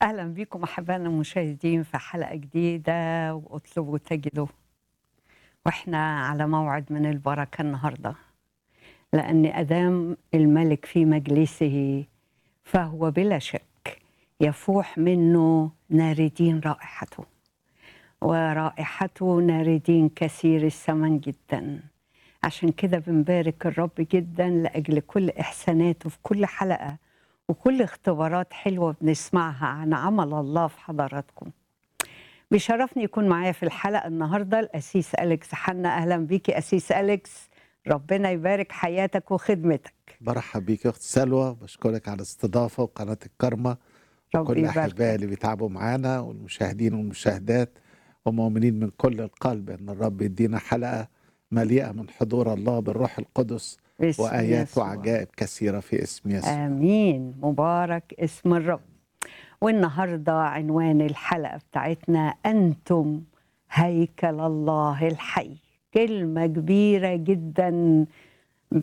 اهلا بكم احبائنا المشاهدين في حلقه جديده واطلبوا تجدوا واحنا على موعد من البركه النهارده لان ادام الملك في مجلسه فهو بلا شك يفوح منه ناردين رائحته ورائحته ناردين كثير الثمن جدا عشان كده بنبارك الرب جدا لاجل كل احساناته في كل حلقه وكل اختبارات حلوه بنسمعها عن عمل الله في حضراتكم بيشرفني يكون معايا في الحلقه النهارده الاسيس اليكس حنا اهلا بيكي اسيس اليكس ربنا يبارك حياتك وخدمتك برحب بيك يا اخت سلوى بشكرك على الاستضافه وقناه الكرمه ربي وكل يبارك احبائي اللي بيتعبوا معانا والمشاهدين والمشاهدات ومؤمنين من كل القلب ان الرب يدينا حلقه مليئه من حضور الله بالروح القدس باسم وايات يسوع. وعجائب كثيره في اسم يسوع امين مبارك اسم الرب والنهارده عنوان الحلقه بتاعتنا انتم هيكل الله الحي كلمه كبيره جدا